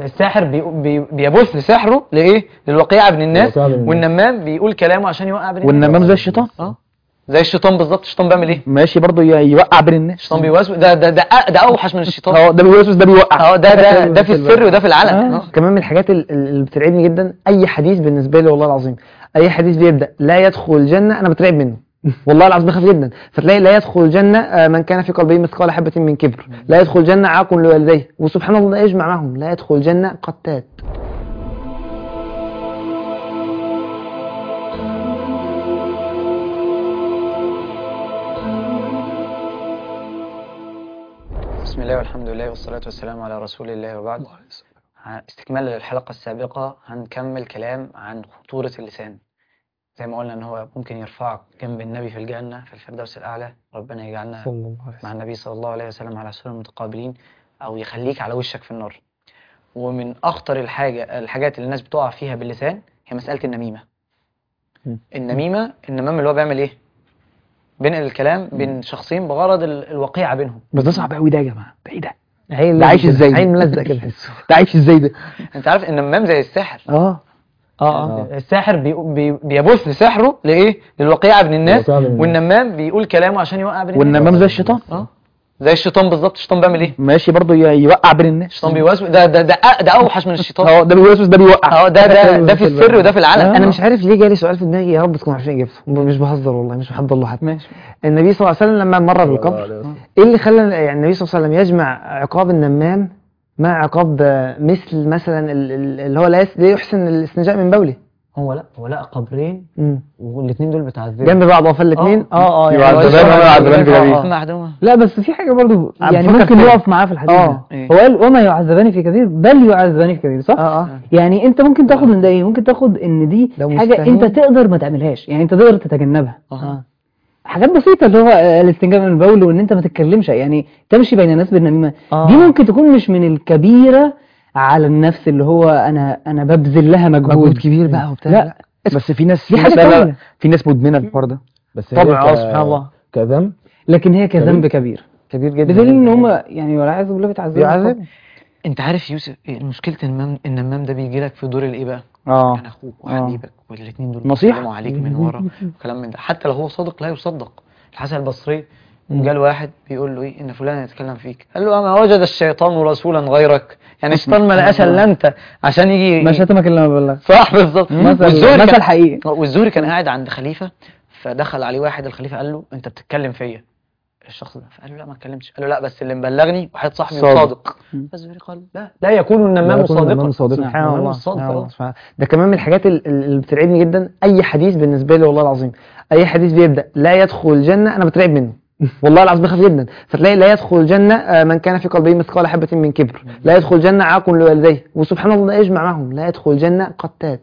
الساحر بي بي بيبث سحره لايه للوقيعه بين الناس الوقيعة بين الناس. والنمام بيقول كلامه عشان يوقع بين الناس والنمام زي الشيطان اه زي الشيطان بالظبط الشيطان بيعمل ايه ماشي برضه ي- يوقع بين الناس الشيطان بيوسوس ده ده ده, ده اوحش من الشيطان اه ده بيوسوس ده بيوقع اه ده ده ده في السر وده في العلن آه. آه. كمان من الحاجات ال- ال- اللي بترعبني جدا اي حديث بالنسبه لي والله العظيم اي حديث بيبدا لا يدخل الجنه انا بترعب منه والله العظيم بخاف جدا فتلاقي لا يدخل الجنه آه، من كان في قلبه مثقال حبه من كبر لا يدخل الجنه عاق لوالديه وسبحان الله يجمع معهم لا يدخل الجنه قتات بسم الله والحمد لله والصلاة والسلام على رسول الله وبعد ع- استكمالا للحلقة السابقة هنكمل كلام عن خطورة اللسان زي ما قلنا ان هو ممكن يرفعك جنب النبي في الجنة في الفردوس الأعلى ربنا يجعلنا مع النبي صلى الله عليه وسلم على سور متقابلين أو يخليك على وشك في النار ومن أخطر الحاجة الحاجات اللي الناس بتقع فيها باللسان هي مسألة النميمة النميمة النمام اللي هو بيعمل ايه؟ بينقل الكلام بين شخصين بغرض ال- الوقيعة بينهم بس ده صعب قوي ده يا جماعه ده ايه ده عين ده عايش كده، ازاي ده؟ عين ملزق كده تحسه ده عايش ازاي ده انت عارف ان النمام زي الساحر اه اه الساحر بي بي بيبث سحره لايه للوقيعه بين الناس الوقيعة بين الناس. والنمام بيقول كلامه عشان يوقع بين الناس والنمام زي الشيطان اه زي الشيطان بالظبط الشيطان بيعمل ايه ماشي برضه ي- يوقع بين الناس الشيطان بيوسوس ده ده ده, ده اوحش من الشيطان اه ده بيوسوس ده بيوقع اه ده ده ده في السر وده في العلن انا مش عارف ليه جالي سؤال في دماغي يا رب تكون عارفين اجابته مش بهزر والله مش بحضر له حتى ماشي النبي صلى الله عليه وسلم لما مر بالقبر ايه اللي خلى يعني النبي صلى الله عليه وسلم يجمع عقاب النمام مع عقاب آه، مثل مثلا ال- ال- اللي هو لا يس- لا يحسن الاستنجاء من بوله هو لا هو لقى قبرين مم. والاثنين دول بتعذبوا جنب بعض وفا الاثنين اه اه يعذبان ولا يعذبان في جميع. ثم احدهما لا بس في حاجة برضو عم يعني بفكر ممكن فيها. نقف معاه في الحديث آه. ده إيه؟ هو قال وما يعذبان في كثير بل يعذبان في كثير صح؟ اه اه يعني انت ممكن تاخد من ده ايه؟ ممكن تاخد ان دي لو حاجة مستهين. انت تقدر ما تعملهاش يعني انت تقدر تتجنبها اه حاجات بسيطة اللي هو آه، الاستنجاب من البول وان انت ما تتكلمش يعني تمشي بين الناس بالنميمة آه. دي ممكن تكون مش من الكبيرة على النفس اللي هو انا انا ببذل لها مجهود, مجهود كبير بقى وبتاع لا بس في ناس دي في حاجة ناس- لا، لا، تانية. في ناس مدمنه الحوار ده بس هي طبعا ك- اه سبحان الله كذنب لكن هي كذنب كبير كبير جدا بدليل ان هم يعني ولا عايز بالله بيتعذبوا بيعذب انت عارف يوسف إيه مشكله النمام النمام ده بيجي لك في دور الايه بقى اه انا اخوك وحبيبك والاثنين دول نصيحة. بيتكلموا عليك من ورا وكلام من ده حتى لو هو صادق لا يصدق الحسن البصري جال واحد بيقول له ايه ان فلان يتكلم فيك قال له اما وجد الشيطان رسولا غيرك يعني الشيطان ما لقاش الا انت عشان يجي ما شتمك الا ما بلغ صح بالظبط مثل والزهري مثل كان حقيقي والزهري كان قاعد عند خليفه فدخل عليه واحد الخليفه قال له انت بتتكلم فيا الشخص ده فقال له لا ما اتكلمتش قال له لا بس اللي مبلغني واحد صاحبي صادق. صادق فالزهري قال لا لا يكون لا النمام يكون النمام صادقا صادقا. سبحان النمام الله الصادق سبحان الله آه. سبحان الله. ده كمان من الحاجات ال- ال- اللي بترعبني جدا اي حديث بالنسبه لي والله العظيم اي حديث بيبدا لا يدخل الجنه انا بترعب منه والله العظيم بخاف جدا فتلاقي لا يدخل الجنه آه، من كان في قلبه مثقال حبه من كبر لا يدخل الجنه عاق لوالديه وسبحان الله يجمع معهم لا يدخل الجنه قتات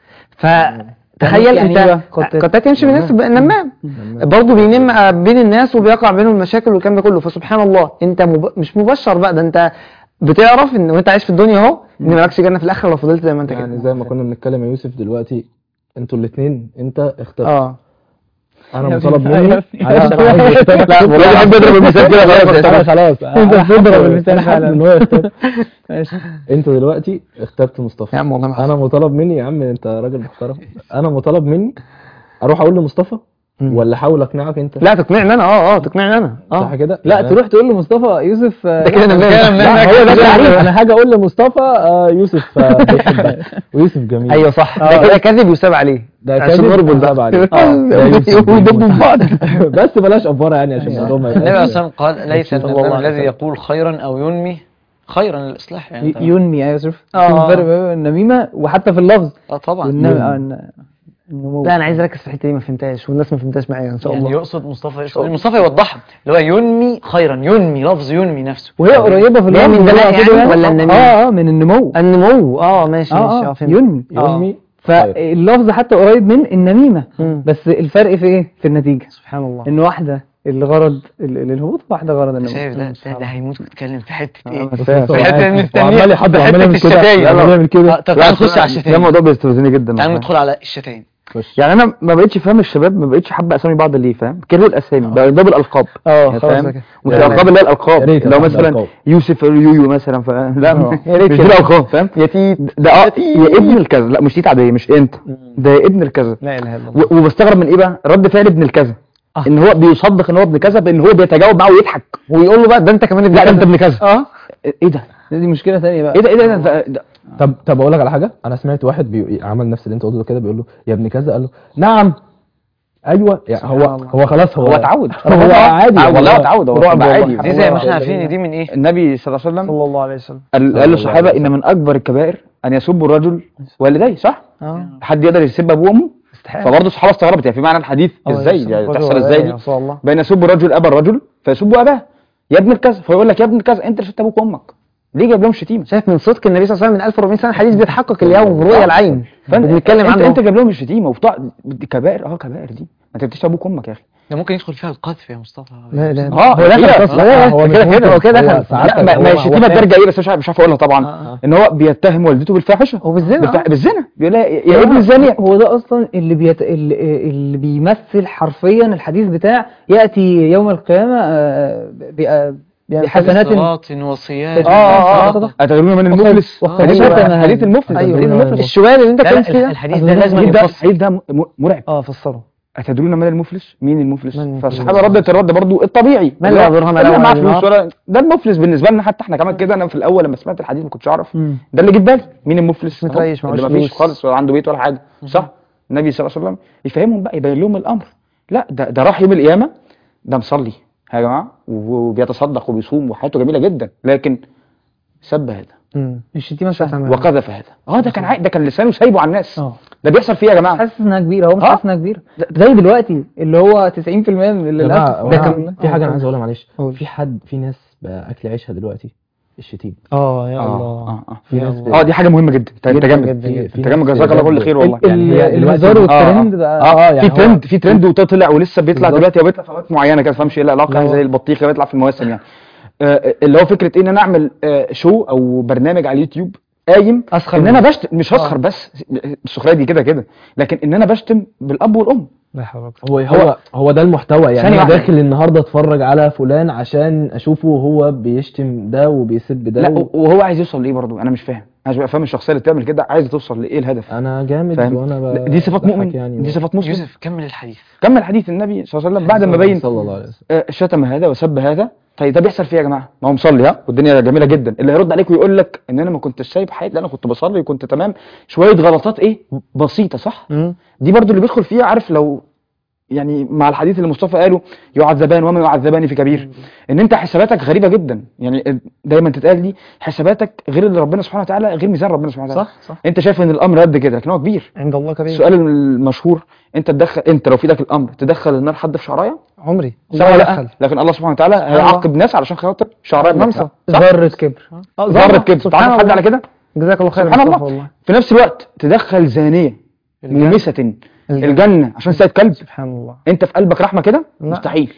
فتخيل يعني انت إيه بقى قتات؟ قتات يمشي بالناس نمام برضه بينم آه، بين الناس وبيقع بينهم المشاكل والكلام ده كله فسبحان الله انت مب... مش مبشر بقى ده انت بتعرف ان وانت عايش في الدنيا اهو ان مالكش جنه في الاخره لو فضلت زي ما انت كده يعني زي ما كنا بنتكلم يا يوسف دلوقتي انتوا الاثنين انت اخترت اه انا مطالب يا مني ابني. عايز عايز يختار. لا والله بحب اضرب المثال كده خلاص انا خلاص انت بتضرب المثال أنا حاسس فعلا. ان هو يختار ماشي انت دلوقتي اخترت مصطفى يا عم والله ما انا مطالب مني يا عم انت راجل محترم انا مطالب مني اروح اقول لمصطفى ولا احاول اقنعك انت لا تقنعني انا اه اه تقنعني انا صح اه كده لا يعني تروح تقول لمصطفى يوسف آه، ده كده لا، نمام. لا هو ده التعريف انا هاجي اقول لمصطفى آه يوسف آه بيحبك ويوسف جميل ايوه صح ده كده كذب يساب عليه ده عشان كاذب نربط ويساب بقى. عليه آه. ده يوسف يقولوا جميل. ضد بعض. بس بلاش افوره يعني عشان الموضوع ما النبي عليه يبقاش الصلاة والسلام قال ليس صلى الله النمام عليه الذي وسلم. يقول خيرا أو ينمي خيرا للإصلاح يعني أنت- ينمي ايوه شوف آه. في فرق بين النميمه وحتى في اللفظ اه طبعا والنمي آه، الن- النمو لا انا عايز اركز في الحته دي ما فهمتهاش والناس ما فهمتهاش معايا ان شاء يعني الله يقصد مصطفى يقصد مصطفى يوضحها اللي هو ينمي خيرا ينمي لفظ ينمي نفسه وهي قريبه في جاية اللفظ من اللي هو دلع قصده يعني ولا النمو؟ اه اه من النمو النمو اه ماشي اه ماشي اه اه فهمت ينمي ينمي فاللفظ حتى قريب من النميمه مم. بس الفرق في ايه في النتيجه سبحان الله ان واحده الغرض ال- الهبوط واحده غرض النمو شايف ده ده, ده هيموت ويتكلم في حتة ايه بس فاهم. هو في حتة قاعد- مستنية وعمال يحضر في عمال حتة يعمل كده الشتايم. عمال يعمل كده آه، طب تعال نخش على ده الشتايم موضوع بيستفزني جدا تعال والله. ندخل على الشتايم خش. يعني انا ما بقتش فاهم الشباب ما بقتش حابه اسامي بعض ليه فاهم كرهوا الاسامي بقى ده بالالقاب اه يعني خلاص فاهم كده. مش يعني الالقاب اللي هي يا الالقاب ريت لو ألقاب مثلا الألقاب. يوسف يويو مثلا ف... لا يا ريت مش دي كده. الالقاب فاهم يا تيت ده اه يا ابن الكذا لا مش تيت عاديه مش انت ده يا ابن الكذا لا اله الا الله و- وبستغرب من ايه بقى رد فعل ابن الكذا ان هو بيصدق ان هو ابن كذا بان هو بيتجاوب معاه ويضحك ويقول له بقى ده انت كمان ابن لا ده كذا. انت ابن كذا اه ايه ده دي مشكله ثانيه بقى ايه ده ايه ده, ده, ده طب طب اقول لك على حاجه انا سمعت واحد بي... عمل نفس اللي انت قلته كده بيقول له يا ابن كذا قال له نعم ايوه يعني هو سبحان الله. هو خلاص هو هو اتعود هو عادي اتعود والله. لا اتعود هو رعب بقى والله. عادي دي زي ما هو- احنا عارفين ان دي من ايه النبي صلى الله عليه وسلم صلى الله عليه وسلم قال صلى قال الله للصحابه عليه ان من اكبر الكبائر ان يسب الرجل والديه صح اه حد يقدر يسب ابوه وامه استحاله فبرضه الصحابه استغربت يعني في معنى الحديث ازاي يعني تحصل ازاي دي يا رسول الله بين يسب الرجل ابا الرجل فيسب اباه يا ابن الكذا فيقول لك يا ابن الكذا انت اللي شتت ابوك وامك ليه جايب لهم شتيمه شايف من صدق النبي صلى الله عليه وسلم من 1400 سنه حديث بيتحقق اليوم رؤيا العين فانت بنتكلم انت, عنه انت جايب لهم الشتيمه وبتاع دي كبائر اه كبائر دي ما تبتديش ابوك وامك يا اخي ده ممكن يدخل فيها القذف يا مصطفى لا لا اه هو دخل كده. قصة. لا، هو هو مش كده ممكن. كده هو كده هو دخل ساعات لا ما, هو- ما هو الشتيمه فاهم. الدرجه ايه بس مش عارف مش عارف اقولها طبعا آه. ان هو بيتهم والدته بالفاحشه وبالزنا بالفا- آه. بالزنا بيقول لها يا يا ابن الزانيه هو ده اصلا اللي بيت... اللي, اللي بيمثل حرفيا الحديث بتاع ياتي يوم القيامه آه، ب- آه، بحسنات صلاة وصيام آه، اه آه، اه اتدرون من المفلس وقد حديث شتم حديث هذا. المفلس ايوه حديث المفلس الشوال اللي انت لا لا كنت فيها الحديث ده لازم الحديث ده يفصل الحديث ده م- مرعب اه فسره اتدرون من المفلس مين المفلس من المفلس؟ فالصحابه ردت الرد برضو الطبيعي من اللي لا هو برهان اللي له معاه ولا فلوس نار. ولا ده المفلس بالنسبه لنا حتى احنا كمان كده انا في الاول لما سمعت الحديث ما كنتش اعرف مم. ده اللي جه في بالي مين المفلس مش متريش، أهو، معهوش اللي ما فيش فلوس. خالص ولا عنده بيت ولا حاجه صح النبي صلى الله عليه وسلم يفهمهم بقى يبين لهم الامر لا ده ده راح يوم القيامه ده مصلي يا جماعه وبيتصدق وبيصوم وحياته جميله جدا لكن سب هذا مم. الشتيمه سهله وقذف هذا اه ده كان عاي... ده كان لسانه سايبه على الناس اه ده بيحصل فيه يا جماعه حاسس انها كبيره هو مش آه. حاسس انها كبيره زي دلوقتي اللي هو 90% من اللي يا جماعة، للاسف هو ده أنا كان في حاجه انا عايز اقولها معلش قول. في حد في ناس بقى اكل عيشها دلوقتي الشتيم اه يا اه الله اه اه في ناس اه دي حاجه مهمه جدا انت انت جدا جامد جدا جدا. في انت جامد ناس جزاك الله كل بجد خير والله ال- يعني هي ال- دلوقتي- الهزار آه، والترند بقى اه اه يعني في هو- ترند في ترند وطلع ولسه بيطلع بالظبط. دلوقتي وبيطلع في اوقات معينه كده تفهمش ايه العلاقه يعني زي البطيخه بيطلع في المواسم يعني آه اللي هو فكره إيه ان انا اعمل آه شو او برنامج على اليوتيوب قايم اسخر ان انا منه. بشتم مش هسخر بس السخريه دي كده كده لكن ان انا بشتم بالاب والام لا حول ولا قوة. هو هو هو ده المحتوى يعني ثانية انا واحدة. داخل النهارده اتفرج على فلان عشان اشوفه وهو بيشتم ده وبيسب ده لا و... وهو عايز يوصل لايه برضه انا مش فاهم انا مش ببقى فاهم الشخصيه اللي بتعمل كده عايزه توصل لايه الهدف انا جامد فاهم وانا ب... دي صفات بضحك مؤمن يعني دي صفات مسلم يوسف كمل الحديث كمل حديث النبي صلى الله عليه وسلم بعد ما بين صلى الله عليه وسلم آه، شتم هذا وسب هذا طيب ده بيحصل فيه يا جماعه ما هو مصلي ها والدنيا جميله جدا اللي هيرد عليك ويقول لك ان انا ما كنتش سايب حياتي لا انا كنت بصلي وكنت تمام شويه غلطات ايه بسيطه صح مم. دي برضو اللي بيدخل فيها عارف لو يعني مع الحديث اللي مصطفى قاله يعذبان وما يعذبان في كبير ان انت حساباتك غريبه جدا يعني دايما تتقال دي حساباتك غير اللي ربنا سبحانه وتعالى غير ميزان ربنا سبحانه وتعالى صح صح انت شايف ان الامر قد كده لكن هو كبير عند الله كبير السؤال المشهور انت تدخل انت لو في ايدك الامر تدخل النار حد في شعرايه عمري صح ولا لا دخل. لكن الله سبحانه وتعالى هيعاقب ناس علشان خاطر شعرايه نمسة. بنفسها ذره كبر آه، ذره كده سبحان تعرف حد الله. على كده جزاك الله خير يا سبحان مصطفى الله. والله في نفس الوقت تدخل زانيه مومسه الجنه عشان سيد كلب سبحان الله انت في قلبك رحمه كده لا. مستحيل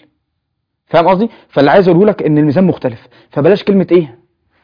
فاهم قصدي فاللي عايز اقوله لك ان الميزان مختلف فبلاش كلمه ايه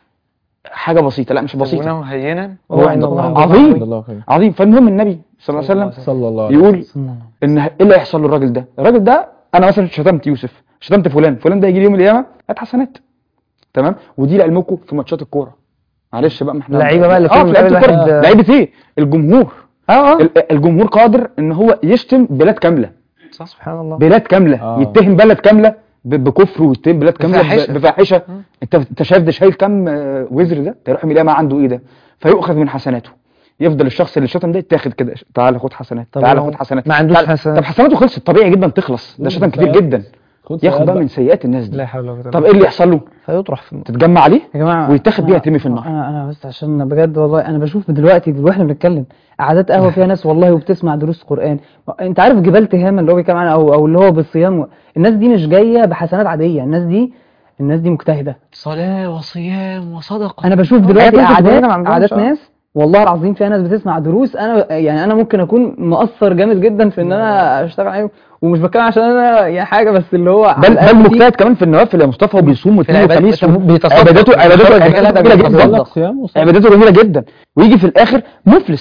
حاجه بسيطه لا مش بسيطه تبونه هينا هو عند الله عظيم الله خير عظيم فالمهم النبي صلى الله عليه وسلم صلى الله عليه يقول ان ايه اللي هيحصل للراجل ده الراجل ده انا مثلا شتمت يوسف شتمت فلان فلان ده يجي لي يوم القيامه هات حسنات تمام ودي لعلمكم في ماتشات الكوره معلش بقى ما احنا لعيبة بقى اللي اه فيهم في لعيبه كل الكوره واحد- لعيبه ايه الجمهور اه اه ال- الجمهور قادر ان هو يشتم بلاد كامله سبحان الله بلاد كامله آه. يتهم بلد كامله ب- بكفر ويتهم بلاد كامله بفاحشة. ب- بفاحشه انت انت شايف ده شايل كام آه، وزر ده ده يروح يلاقي ما عنده ايه ده فيؤخذ من حسناته يفضل الشخص اللي شتم ده يتاخد كده تعال خد حسنات طب تعال لو خد حسنات ما عندوش تعال- حسنات. طب حسناته خلصت طبيعي جدا تخلص ده شتم كتير جدا خد ياخد سؤال بقى من سيئات الناس لا دي حول ولا قوة طب ايه اللي يحصل له فيطرح في النار تتجمع عليه يا جماعه ويتاخد أنا- بيها يترمي في النار. انا انا بس عشان بجد والله انا بشوف دلوقتي واحنا بنتكلم قعدات قهوه فيها ناس والله وبتسمع دروس قران انت عارف جبال تهامه اللي هو بيتكلم عنها او او اللي هو بالصيام الناس دي مش جايه بحسنات عاديه الناس دي الناس دي مجتهده صلاة وصيام وصدقة انا بشوف حاجات دلوقتي ناس قعدات كلنا ما عندهمش، قعدات آه. ناس والله العظيم فيها ناس بتسمع دروس انا يعني انا ممكن اكون مقصر جامد جدا في ان انا اشتغل عليهم ومش بتكلم عشان انا يعني حاجه بس اللي هو على بل الأقل بل في- مجتهد كمان في النوافل يا مصطفى وبيصوم واثنين العبادة وخميس بيتصدق. عباداته عباداته بيتصدق. جميله جدا صيام وصلاة. عباداته جميله جدا ويجي في الاخر مفلس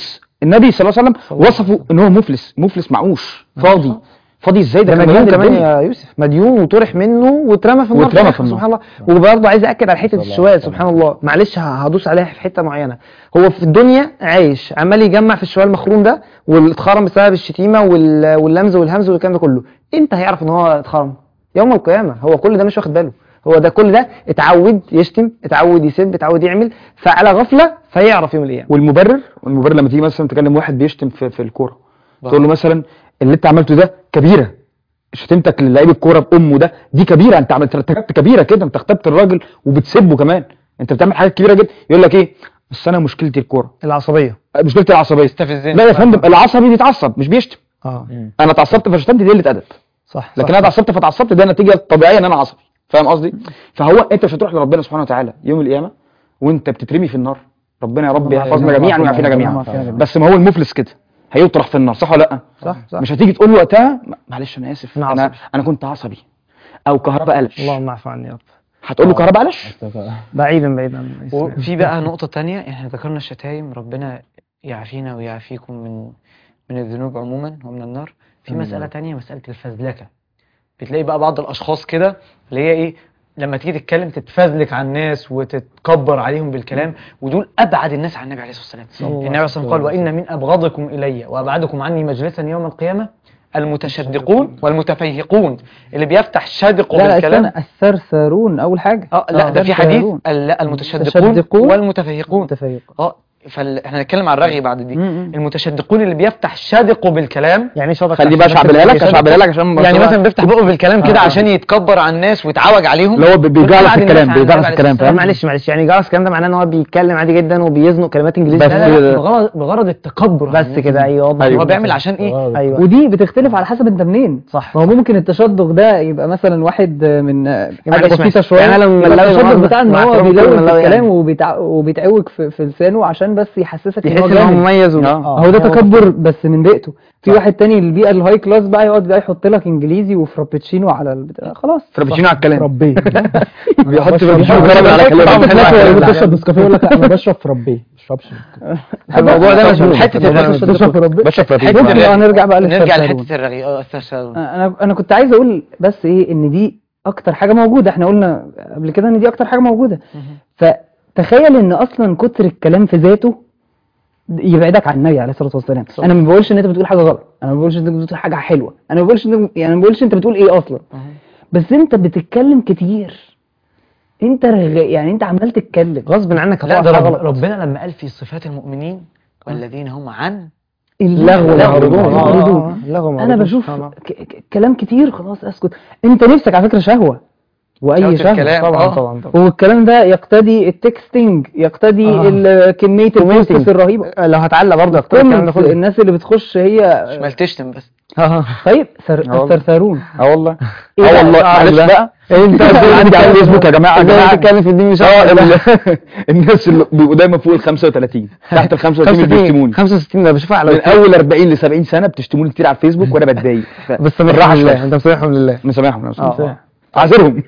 النبي صلى الله عليه وسلم وصفه ان هو مفلس مفلس معوش فاضي فاضي ازاي ده ده كان مديون مبهدل كمان الدنيا. يا يوسف مديون وطرح منه واترمى في النار واترمى في في الآخر، النار. سبحان الله وبرضه عايز اكد على حته صلى الله الشواذ عليه سبحان الله معلش ه- هدوس عليها في حته معينه هو في الدنيا عايش عمال يجمع في الشوال المخروم ده والاتخرم بسبب الشتيمه وال- واللمز والهمز والكلام ده كله امتى هيعرف ان هو اتخرم يوم القيامه هو كل ده مش واخد باله هو ده كل ده اتعود يشتم اتعود يسب اتعود يعمل فعلى غفله فيعرف يوم القيامه والمبرر والمبرر لما تيجي مثلا تكلم واحد بيشتم في, في الكوره تقول له مثلا اللي انت عملته ده كبيره شتمتك للعيب الكوره بامه ده دي كبيره انت عملت ارتكبت كبيره كده انت اغتبت الراجل وبتسبه كمان انت بتعمل حاجات كبيره جدا يقول لك ايه بس انا مشكلتي الكوره العصبيه مشكلتي العصبيه استفزني لا يا فندم العصبي بيتعصب مش بيشتم اه انا اتعصبت فشتمت دي قله ادب صح لكن انا اتعصبت فاتعصبت ده نتيجه طبيعيه ان انا عصبي فاهم قصدي فهو انت مش هتروح لربنا سبحانه وتعالى يوم القيامه وانت بتترمي في النار ربنا يا رب يحفظنا جميعا ويعافينا جميعا بس ما هو المفلس كده هيطرح في النار صح ولا لا صح صح مش هتيجي تقول له وقتها معلش انا اسف أنا انا عصبي. انا كنت عصبي او كهرباء قلش اللهم اعف عني يا رب هتقول له كهرباء قلش بعيدا بعيدا عن الإسلام. وفي بقى نقطة تانية احنا ذكرنا الشتايم ربنا يعافينا ويعافيكم من من الذنوب عموما ومن النار في مسألة تانية مسألة الفزلكة بتلاقي بقى بعض الأشخاص كده اللي هي إيه لما تيجي تتكلم تتفزلك على الناس وتتكبر عليهم بالكلام ودول أبعد الناس عن النبي عليه الصلاة والسلام النبي عليه الصلاة والسلام قال وإن من أبغضكم إلي وأبعدكم عني مجلسا يوم القيامة المتشدقون والمتفيهقون اللي بيفتح شدقه لا لا بالكلام استنى الثرثارون اول حاجه اه لا ده في حديث ال- لا المتشدقون المتشدقون والمتفيهقون متفيق اه فاحنا هنتكلم عن الرغي بعد دي م- م. المتشدقون اللي بيفتح شدقه بالكلام يعني ايه شرط خلي بقى شعبلها لك شعبلها لك عشان يعني مثلا بيفتح بقه بالكلام كده عشان يتكبر على الناس ويتعوج عليهم اللي هو بيجعلك ويبعد الكلام الناس عن بيجعلك النبي الكلام عليه طب فاهم معلش معلش يعني جرس الكلام ده معناه ان هو بيتكلم عادي جدا وبيزنق كلمات انجليزي بس- لا، لا، بغرض بغرض التكبر عن بس الناس. كده ايوه وضح أيوة. هو بيعمل عشان ايه ايوه ودي بتختلف على حسب انت منين صح ما هو ممكن التشدق ده يبقى مثلا واحد من حاجه معلش، بسيطه معلش. شويه يعني أنا لما يبقى لو التشدق النهاردة بتاع ان مع هو احترامي بيلون كل في ما لو الكلام يعني. وبيتع... وبيتعوج في... في لسانه عشان بس يحسسك ان يحس هو ان هو جامد مميز و... آه. هو ده تكبر بس من بيئته في واحد تاني البيئه الهاي كلاس بقى يقعد بقى يحط لك انجليزي وفرابتشينو على البتاع خلاص فرابتشينو على الكلام فربيه بيحط بشرب- فرابتشينو كراميل على كلام اللي بتشرب نسكافيه يقول لك انا بشرب فربيه ما بشربش الموضوع ده مشهور حتة بتشرب فربيه بشرب حتة فرابتشينو الرغي. ممكن نرجع بقى نرجع للثرثارون. لحته الرغي اه الثرثارون. انا انا كنت عايز اقول بس ايه ان دي اكتر حاجه موجوده احنا قلنا قبل كده ان دي اكتر حاجه موجوده فتخيل ان اصلا كتر الكلام في ذاته يبعدك عن النبي عليه الصلاه والسلام انا ما بقولش ان انت بتقول حاجه غلط انا ما بقولش ان انت بتقول حاجه حلوه انا ما بقولش إن- يعني ما بقولش انت بتقول ايه اصلا بس انت بتتكلم كتير انت رغ... يعني انت عمال تتكلم غصب عنك لا هتقع ده في رب غلط ربنا لما قال في صفات المؤمنين والذين هم عن اللغو لغو معرضون. معرضون. معرضون. آه، آه، لغو انا معرضون. بشوف سبحان الله. ك... ك- كلام كتير خلاص اسكت انت نفسك على فكره شهوه واي شهوة شهوه الكلام. طبعا آه. طبعا طبعا والكلام ده يقتضي التكستنج يقتضي آه. ال- كميه البوستس الرهيبه لو هتعلق برضه اكتر الكلام ده كومنتس كله الناس اللي بتخش هي شمال تشتم بس طيب سر... آه والله. الثرثارون اه والله إيه اه بقى والله الشعر معلش ده؟ بقى انت عندي على الفيسبوك يا جماعه يا ازاي جماعه بتتكلم في الدين مش اه عارف ال- الناس اللي بيبقوا دايما فوق ال 35 تحت ال 35 بيشتموني 65 ده بشوفها على من اول 40 ل 70 سنه بتشتموني كتير على الفيسبوك وانا بتضايق ف- بس بالراحه سامحهم لله شويه انت مسامحهم لله مسامحهم أنا مسامحهم. آه. اعذرهم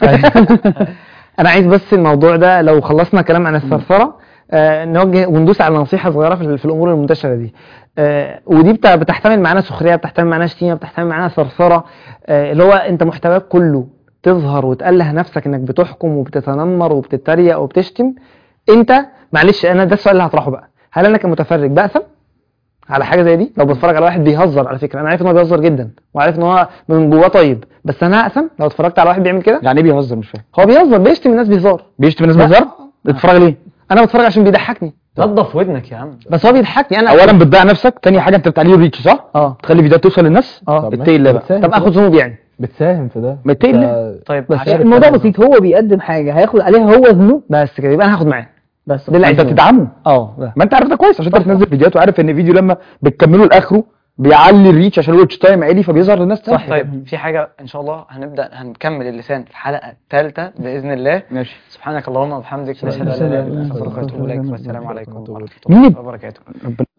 انا عايز بس الموضوع ده لو خلصنا كلام عن الثرثره آه نوجه وندوس على نصيحه صغيره في, في الامور المنتشره دي آه ودي بت- بتحتمل معانا سخريه بتحتمل معانا شتيمه بتحتمل معانا ثرثره آه اللي هو انت محتواك كله تظهر وتأله نفسك انك بتحكم وبتتنمر وبتتريق وبتشتم انت معلش انا ده السؤال اللي هطرحه بقى هل انا كمتفرج بأثم على حاجه زي دي لو بتفرج على واحد بيهزر على فكره انا عارف ان هو بيهزر جدا وعارف ان هو من جواه طيب بس انا هأثم لو اتفرجت على واحد بيعمل كده يعني ايه بيهزر مش فاهم هو بيهزر بيشتم الناس بيهزار بيشتم الناس بهزار بتتفرج ليه انا بتفرج عشان بيضحكني نظف ودنك يا عم بس هو بيضحكني انا اولا بتضيع نفسك تاني حاجه انت بتعليه الريتش صح اه تخلي فيديوهات توصل للناس اه اتقي الله بقى بتساهم طب في اخد ذنوب يعني ده. بتساهم في ده ما اتقي الله. أنت- طيب بس عشان عارف الموضوع أنا- بسيط هو بيقدم حاجه هياخد عليها هو ذنوب بس كده يبقى انا هاخد معاه بس ده اللي انت عايزه بتدعمه اه ده ما انت عارف ده كويس عشان انت بتنزل فيديوهات وعارف ان الفيديو لما بتكمله لاخره بيعلي الريتش عشان الواتش تايم عالي فبيظهر للناس تاني صح طيب في حاجة إن شاء الله هنبدأ هنكمل اللسان في الحلقة الثالثة بإذن الله ماشي سبحانك اللهم وبحمدك نشهد أن لا إله إلا أنت نستغفرك ونتوب إليك والسلام عليكم ورحمة مين الله وبركاته ربنا